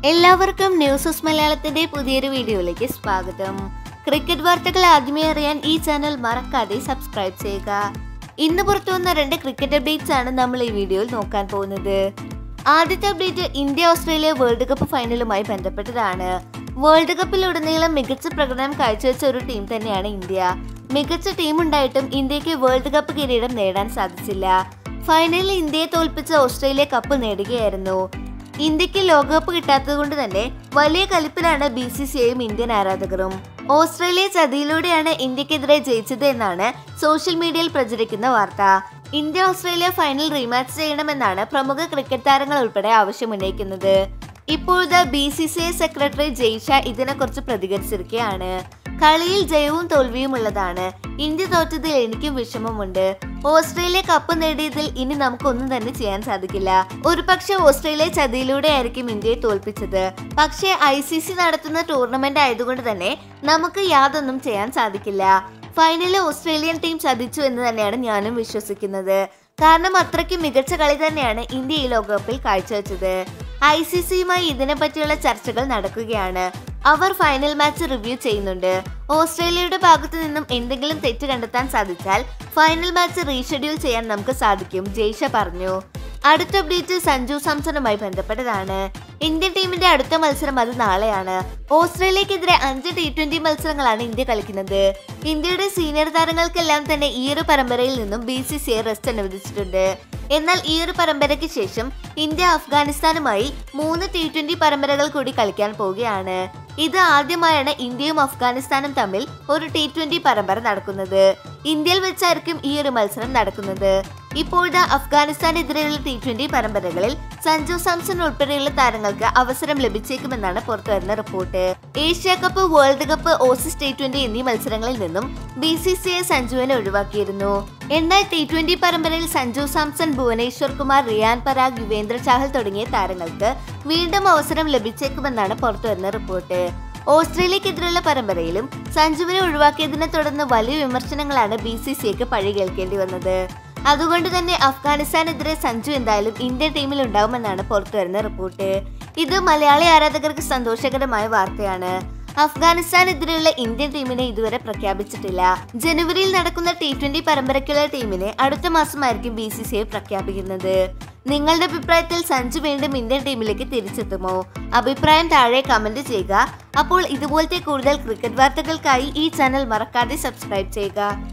എല്ലാവർക്കും ന്യൂസസ് മലയാളത്തിന്റെ പുതിയൊരു വീഡിയോയിലേക്ക് സ്വാഗതം ക്രിക്കറ്റ് വാർത്തകൾ ആദ്യമേ അറിയാൻ ഈ ചാനൽ മറക്കാതെ സബ്സ്ക്രൈബ് ചെയ്യുക ഇന്ന് പുറത്തു വന്ന രണ്ട് ക്രിക്കറ്റ് അപ്ഡേറ്റ്സ് ആണ് നമ്മൾ ഈ വീഡിയോയിൽ നോക്കാൻ പോകുന്നത് ആദ്യത്തെ update India Australia world cup ഫൈനലുമായി ബന്ധപ്പെട്ടതാണ് വേൾഡ് കപ്പിലുടനീളം മികച്ച പ്രകടനം കാഴ്ചവെച്ച ഒരു ടീം തന്നെയാണ് ഇന്ത്യ മികച്ച ടീം ഉണ്ടായിട്ടും ഇന്ത്യക്ക് വേൾഡ് കപ്പ് കിരീടം നേടാൻ സാധിച്ചില്ല ഫൈനലിൽ ഇന്ത്യയെ തോൽപ്പിച്ച ഓസ്ട്രേലിയ കപ്പ് നേടുകയായിരുന്നു ഇന്ത്യക്ക് ലോകകപ്പ് കിട്ടാത്തത് കൊണ്ട് തന്നെ വലിയ കലിപ്പിലാണ് ബി സി സി ഐയും ഇന്ത്യൻ ആരാധകരും ഓസ്ട്രേലിയ ചതിയിലൂടെയാണ് ഇന്ത്യക്കെതിരെ ജയിച്ചത് എന്നാണ് സോഷ്യൽ മീഡിയയിൽ പ്രചരിക്കുന്ന വാർത്ത ഇന്ത്യ ഓസ്ട്രേലിയ ഫൈനൽ റീമാച്ച് ചെയ്യണമെന്നാണ് പ്രമുഖ ക്രിക്കറ്റ് താരങ്ങൾ ഉൾപ്പെടെ ആവശ്യമുന്നയിക്കുന്നത് ഇപ്പോഴത്തെ B C C I secretary Jay Shah ഇതിനെക്കുറിച്ച് പ്രതികരിച്ചിരിക്കുകയാണ് കളിയിൽ ജയവും തോൽവിയും ഉള്ളതാണ് ഇന്ത്യ തോറ്റതിൽ എനിക്കും വിഷമമുണ്ട് ഓസ്ട്രേലിയ കപ്പ് നേടിയതിൽ ഇനി നമുക്കൊന്നും തന്നെ ചെയ്യാൻ സാധിക്കില്ല ഒരുപക്ഷെ ഓസ്ട്രേലിയ ചതിയിലൂടെ ആയിരിക്കും ഇന്ത്യയെ തോൽപ്പിച്ചത് പക്ഷേ ഐ സി സി നടത്തുന്ന ടൂർണമെന്റ് ആയതുകൊണ്ട് തന്നെ നമുക്ക് യാതൊന്നും ചെയ്യാൻ സാധിക്കില്ല ഫൈനലിൽ ഓസ്ട്രേലിയൻ ടീം ചതിച്ചു എന്ന് തന്നെയാണ് ഞാനും വിശ്വസിക്കുന്നത് കാരണം അത്രയ്ക്ക് മികച്ച കളി തന്നെയാണ് ഇന്ത്യ ഈ ലോകകപ്പിൽ കാഴ്ചവെച്ചത് ഐ സി സിയുമായി ഇതിനെപ്പറ്റിയുള്ള ചർച്ചകൾ നടക്കുകയാണ് അവർ ഫൈനൽ മാച്ച് റിവ്യൂ ചെയ്യുന്നുണ്ട് ഓസ്ട്രേലിയയുടെ ഭാഗത്തു നിന്നും എന്തെങ്കിലും തെറ്റ് കണ്ടെത്താൻ സാധിച്ചാൽ ഫൈനൽ മാച്ച് റീഷെഡ്യൂൾ ചെയ്യാൻ നമുക്ക് സാധിക്കും ജയ്ഷ പറഞ്ഞു അടുത്ത അപ്ഡേറ്റ് സഞ്ജു സാംസണുമായി ബന്ധപ്പെട്ടതാണ് ഇന്ത്യൻ ടീമിന്റെ അടുത്ത മത്സരം അത് നാളെയാണ് ഓസ്ട്രേലിയക്കെതിരെ അഞ്ച് ടി ട്വന്റി മത്സരങ്ങളാണ് ഇന്ത്യ കളിക്കുന്നത് ഇന്ത്യയുടെ സീനിയർ താരങ്ങൾക്കെല്ലാം തന്നെ ഈ ഒരു പരമ്പരയിൽ നിന്നും B C C I rest അനുവദിച്ചിട്ടുണ്ട് എന്നാൽ ഈ ഒരു പരമ്പരയ്ക്ക് ശേഷം ഇന്ത്യ അഫ്ഗാനിസ്ഥാനുമായി മൂന്ന് ടി ട്വന്റി പരമ്പരകൾ കൂടി കളിക്കാൻ പോവുകയാണ് ഇത് ആദ്യമായാണ് ഇന്ത്യയും അഫ്ഗാനിസ്ഥാനും തമ്മിൽ ഒരു ടി ട്വന്റി പരമ്പര നടക്കുന്നത് ഇന്ത്യയിൽ വെച്ചായിരിക്കും ഈ ഒരു മത്സരം നടക്കുന്നത് ഇപ്പോഴത്തെ അഫ്ഗാനിസ്ഥാനെതിരെയുള്ള ടി ട്വന്റി പരമ്പരകളിൽ സഞ്ജു സാംസൺ ഉൾപ്പെടെയുള്ള താരങ്ങൾക്ക് അവസരം ലഭിച്ചേക്കുമെന്നാണ് പുറത്തുവരുന്ന report Asia cup world cup Aussies T twenty എന്നീ മത്സരങ്ങളിൽ നിന്നും ബി സി സി ഐ സഞ്ജുവിനെ ഒഴിവാക്കിയിരുന്നു എന്നാൽ ടി ട്വന്റി പരമ്പരയിൽ സഞ്ജു സാംസൺ ഭുവനേശ്വർ കുമാർ റിയാൻ പരാഗ് യുവേന്ദ്ര ചാഹൽ തുടങ്ങിയ താരങ്ങൾക്ക് വീണ്ടും അവസരം ലഭിച്ചേക്കുമെന്നാണ് പുറത്തുവരുന്ന റിപ്പോർട്ട് ഓസ്ട്രേലിയക്കെതിരെയുള്ള പരമ്പരയിലും സഞ്ജുവിനെ ഒഴിവാക്കിയതിനെ തുടർന്ന് വലിയ വിമർശനങ്ങളാണ് ബി സി സി ഐക്ക് പഴി കേൾക്കേണ്ടി വന്നത് അതുകൊണ്ട് തന്നെ അഫ്ഗാനിസ്ഥാനെതിരെ സഞ്ജു എന്തായാലും ഇന്ത്യൻ ടീമിൽ ഉണ്ടാവുമെന്നാണ് പുറത്തുവരുന്ന റിപ്പോർട്ട് ഇത് മലയാളി ആരാധകർക്ക് സന്തോഷകരമായ വാർത്തയാണ് അഫ്ഗാനിസ്ഥാനെതിരെയുള്ള ഇന്ത്യൻ ടീമിനെ ഇതുവരെ പ്രഖ്യാപിച്ചിട്ടില്ല ജനുവരിയിൽ നടക്കുന്ന ടി ട്വന്റി പരമ്പരയ്ക്കുള്ള ടീമിനെ അടുത്ത മാസമായിരിക്കും ബി സി സി ഐ പ്രഖ്യാപിക്കുന്നത് നിങ്ങളുടെ അഭിപ്രായത്തിൽ സഞ്ജു വീണ്ടും ഇന്ത്യൻ ടീമിലേക്ക് തിരിച്ചെത്തുമോ അഭിപ്രായം താഴെ കമന്റ് ചെയ്യുക അപ്പോൾ ഇതുപോലത്തെ കൂടുതൽ ക്രിക്കറ്റ് വാർത്തകൾക്കായി ഈ ചാനൽ മറക്കാതെ സബ്സ്ക്രൈബ് ചെയ്യുക